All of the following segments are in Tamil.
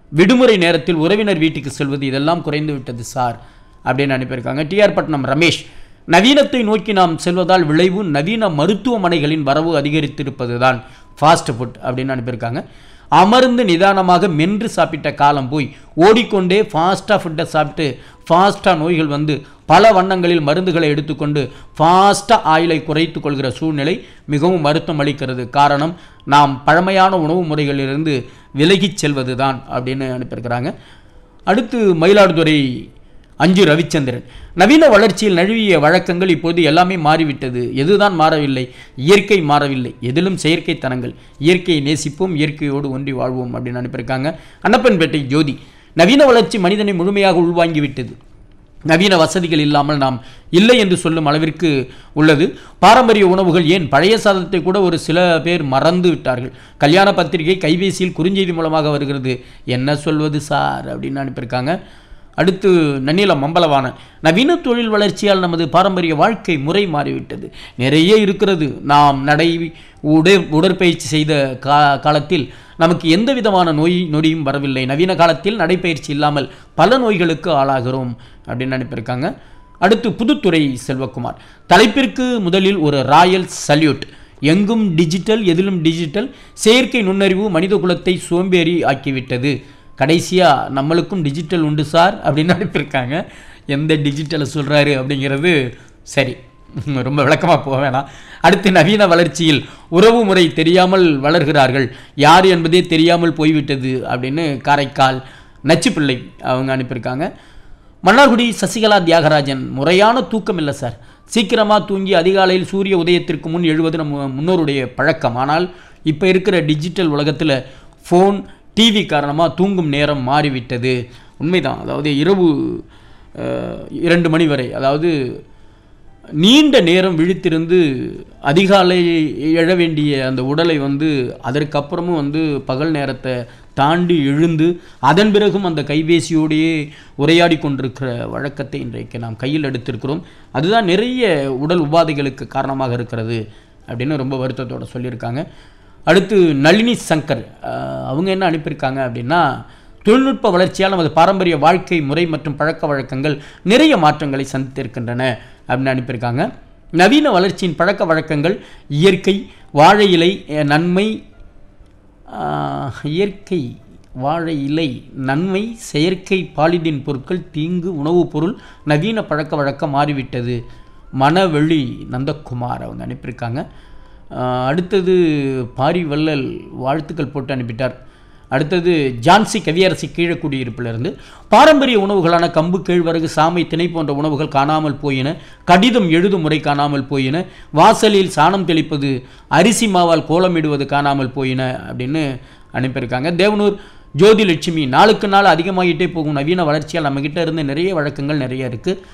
விடுமுறை நேரத்தில் உறவினர் வீட்டுக்கு செல்வது இதெல்லாம் குறைந்து விட்டது சார் அப்படின்னு அனுப்பியிருக்காங்க டிஆர் பட்னம் ரமேஷ் நவீனத்தை நோக்கி நாம் செல்வதால் விளைவு நவீன மருத்துவமனைகளின் வரவு அதிகரித்திருப்பது தான் ஃபாஸ்ட் ஃபுட் அப்படின்னு அனுப்பியிருக்காங்க அமர்ந்து நிதானமாக மென்று சாப்பிட்ட காலம் போய் ஓடிக்கொண்டே ஃபாஸ்ட்டாக ஃபுட்டை சாப்பிட்டு ஃபாஸ்ட்டாக நோய்கள் வந்து பல வண்ணங்களில் மருந்துகளை எடுத்துக்கொண்டு ஃபாஸ்ட்டாக ஆயிலை குறைத்து கொள்கிற சூழ்நிலை மிகவும் வருத்தம் அளிக்கிறது காரணம் நாம் பழமையான உணவு முறைகளிலிருந்து விலகிச் செல்வது தான் அப்படின்னு அனுப்பியிருக்கிறாங்க அடுத்து மயிலாடுதுறை அஞ்சு ரவிச்சந்திரன் நவீன வளர்ச்சியில் நழுவிய வழக்கங்கள் இப்போது எல்லாமே மாறிவிட்டது எதுதான் மாறவில்லை இயற்கை மாறவில்லை எதிலும் செயற்கைத்தனங்கள் இயற்கையை நேசிப்போம் இயற்கையோடு ஒன்றி வாழ்வோம் அப்படின்னு அனுப்பியிருக்காங்க அன்னப்பன்பேட்டை ஜோதி நவீன வளர்ச்சி மனிதனை முழுமையாக உள்வாங்கி விட்டது நவீன வசதிகள் இல்லாமல் நாம் இல்லை என்று சொல்லும் அளவிற்கு உள்ளது பாரம்பரிய உணவுகள் ஏன் பழைய சாதத்தை கூட ஒரு சில பேர் மறந்து விட்டார்கள் கல்யாண பத்திரிகை கைபேசியில் குறுஞ்செய்தி மூலமாக வருகிறது என்ன சொல்வது சார் அப்படின்னு அனுப்பியிருக்காங்க அடுத்து நன்னிலம் மம்பலவான நவீன தொழில் வளர்ச்சியால் நமது பாரம்பரிய வாழ்க்கை முறை மாறிவிட்டது நிறைய இருக்கிறது நாம் நடை உடை உடற்பயிற்சி செய்த கா காலத்தில் நமக்கு எந்த விதமான நோய் நொடியும் வரவில்லை நவீன காலத்தில் நடைப்பயிற்சி இல்லாமல் பல நோய்களுக்கு ஆளாகிறோம் அப்படின்னு அனுப்பியிருக்காங்க அடுத்து புதுத்துறை செல்வகுமார் தலைப்பிற்கு முதலில் ஒரு ராயல் சல்யூட் எங்கும் டிஜிட்டல் எதிலும் டிஜிட்டல் செயற்கை நுண்ணறிவு மனித குலத்தை சோம்பேறி ஆக்கிவிட்டது கடைசியாக நம்மளுக்கும் டிஜிட்டல் உண்டு சார் அப்படின்னு அனுப்பியிருக்காங்க எந்த டிஜிட்டலை சொல்கிறாரு அப்படிங்கிறது சரி ரொம்ப விளக்கமாக போக வேணாம் அடுத்து நவீன வளர்ச்சியில் உறவு முறை தெரியாமல் வளர்கிறார்கள் யார் என்பதே தெரியாமல் போய்விட்டது அப்படின்னு காரைக்கால் நச்சுப்பிள்ளை அவங்க அனுப்பியிருக்காங்க மன்னார்குடி சசிகலா தியாகராஜன் முறையான தூக்கம் இல்லை சார் சீக்கிரமாக தூங்கி அதிகாலையில் சூரிய உதயத்திற்கு முன் எழுவது நம்ம முன்னோருடைய பழக்கம் ஆனால் இப்போ இருக்கிற டிஜிட்டல் உலகத்தில் ஃபோன் டிவி காரணமாக தூங்கும் நேரம் மாறிவிட்டது உண்மைதான் அதாவது இரவு அஹ், இரண்டு மணி வரை அதாவது நீண்ட நேரம் விழித்திருந்து அதிகாலை எழ வேண்டிய அந்த உடலை வந்து அதற்கப்புறமும் வந்து பகல் நேரத்தை தாண்டி எழுந்து அதன் பிறகும் அந்த கைபேசியோடையே உரையாடி கொண்டிருக்கிற வழக்கத்தை இன்றைக்கு நாம் கையில் எடுத்திருக்கிறோம் அதுதான் நிறைய உடல் உபாதைகளுக்கு காரணமாக இருக்கிறது அப்படின்னு ரொம்ப வருத்தத்தோட சொல்லியிருக்காங்க அடுத்து நளினி சங்கர் அஹ், அவங்க என்ன அனுப்பியிருக்காங்க அப்படின்னா தொழில்நுட்ப வளர்ச்சியால் நமது பாரம்பரிய வாழ்க்கை முறை மற்றும் பழக்க வழக்கங்கள் நிறைய மாற்றங்களை சந்தித்திருக்கின்றன அப்படின்னு அனுப்பியிருக்காங்க நவீன வளர்ச்சியின் பழக்க வழக்கங்கள் இயற்கை வாழை இலை அஹ், நன்மை ஆஹ், இயற்கை வாழை இலை நன்மை செயற்கை பாலிதீன் பொருட்கள் தீங்கு உணவுப் பொருள் நவீன பழக்க வழக்கம் மாறிவிட்டது மனவெளி நந்தகுமார் அவங்க அனுப்பியிருக்காங்க ஆஹ், அடுத்தது பாரி வள்ளல் வாழ்த்துக்கள் போட்டு அனுப்பிட்டார் அடுத்தது ஜான்சி கவியரசி கீழக்குடியிருப்பிலிருந்து பாரம்பரிய உணவுகளான கம்பு கேழ்வரகு சாமை திணை போன்ற உணவுகள் காணாமல் போயின கடிதம் எழுதும் முறை காணாமல் போயின வாசலில் சாணம் தெளிப்பது அரிசி மாவால் கோலமிடுவது காணாமல் போயின அப்படின்னு அனுப்பியிருக்காங்க தேவனூர் ஜோதி லட்சுமி நாளுக்கு நாள் அதிகமாகிட்டே போகும் நவீன வளர்ச்சியால் நம்மகிட்ட இருந்து நிறைய வழக்கங்கள் நிறைய இருக்குது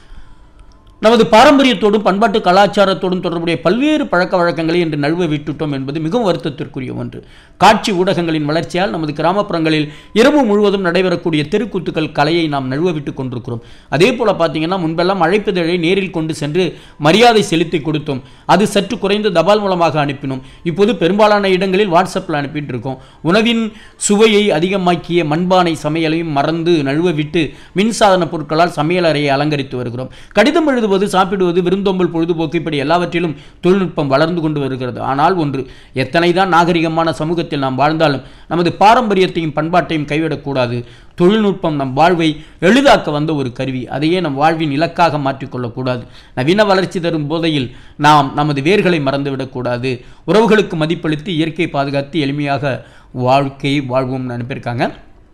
நமது பாரம்பரியத்தோடும் பண்பாட்டு கலாச்சாரத்தோடும் தொடர்புடைய பல்வேறு பழக்க வழக்கங்களை இன்று நழுவ விட்டுட்டோம் என்பது மிகவும் வருத்தத்திற்குரிய ஒன்று காட்சி ஊடகங்களின் வளர்ச்சியால் நமது கிராமப்புறங்களில் இரவு முழுவதும் நடைபெறக்கூடிய தெருக்கூத்துக்கள் கலையை நாம் நழுவ விட்டு கொண்டிருக்கிறோம் அதே போல பார்த்தீங்கன்னா முன்பெல்லாம் அழைப்புதழை நேரில் கொண்டு சென்று மரியாதை செலுத்தி கொடுத்தோம் அது சற்று குறைந்து தபால் மூலமாக அனுப்பினோம் இப்போது பெரும்பாலான இடங்களில் வாட்ஸ்அப்பில் அனுப்பிட்டு இருக்கோம் உணவின் சுவையை அதிகமாக்கிய மண்பானை சமையலையும் மறந்து நழுவ விட்டு மின்சாதன பொருட்களால் சமையலறையை அலங்கரித்து வருகிறோம் கடிதம் எழுதுவது சாப்பிடுவது விருந்தோம்பல் பொழுதுபோக்கு இப்படி எல்லாவற்றிலும் தொழில்நுட்பம் வளர்ந்து கொண்டு வருகிறது ஆனால் ஒன்று எத்தனை தான் நாகரிகமான சமூகத்தில் நாம் வாழ்ந்தாலும் நமது பாரம்பரியத்தையும் பண்பாட்டையும் கைவிடக்கூடாது தொழில்நுட்பம் நம் வாழ்வை எளிதாக்க வந்த ஒரு கருவி அதையே நம் வாழ்வின் இலக்காக மாற்றிக்கொள்ளக்கூடாது நவீன வளர்ச்சி தரும் போதையில் நாம் நமது வேர்களை மறந்துவிடக்கூடாது உறவுகளுக்கு மதிப்பளித்து இயற்கை பாதுகாத்து எளிமையாக வாழ்க்கையை வாழ்வோம்னு அனுப்பியிருக்காங்க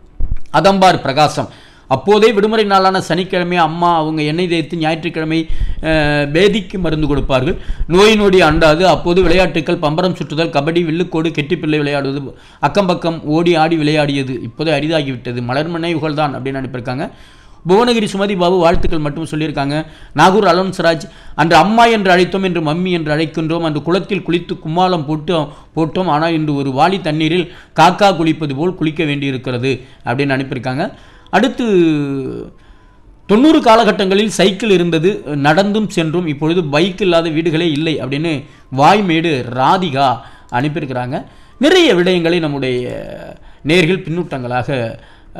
அதம்பார் பிரகாசம் அப்போதே விடுமுறை நாளான சனிக்கிழமை அம்மா அவங்க எண்ணெய் தேய்த்து ஞாயிற்றுக்கிழமை அஹ், பேதிக்கு மருந்து கொடுப்பார்கள் நோய் நொடி அண்டாது அப்போது விளையாட்டுக்கள் பம்பரம் சுற்றுதல் கபடி வில்லுக்கோடு கெட்டிப்பிள்ளை விளையாடுவது அக்கம் பக்கம் ஓடி ஆடி விளையாடியது இப்போது அரிதாகிவிட்டது மலர் நினைவுகள் தான் அப்படின்னு அனுப்பியிருக்காங்க புவனகிரி சுமதி பாபு வாழ்த்துக்கள் மட்டும் சொல்லியிருக்காங்க நாகூர் அலோன்ஸ்ராஜ் அன்று அம்மா என்று அழைத்தோம் என்று மம்மி என்று அழைக்கின்றோம் அன்று குளத்தில் குளித்து கும்மாளம் போட்டு போட்டோம் ஆனால் இன்று ஒரு வாளி தண்ணீரில் காக்கா குளிப்பது போல் குளிக்க வேண்டியிருக்கிறது அப்படின்னு அனுப்பியிருக்காங்க அடுத்து தொண்ணூறு காலகட்டங்களில் சைக்கிள் இருந்தது நடந்தும் சென்றும் இப்பொழுது பைக் இல்லாத வீடுகளே இல்லை அப்படின்னு வாய்மேடு ராதிகா அனுப்பியிருக்கிறாங்க நிறைய விடயங்களை நம்முடைய நேர்கள் பின்னூட்டங்களாக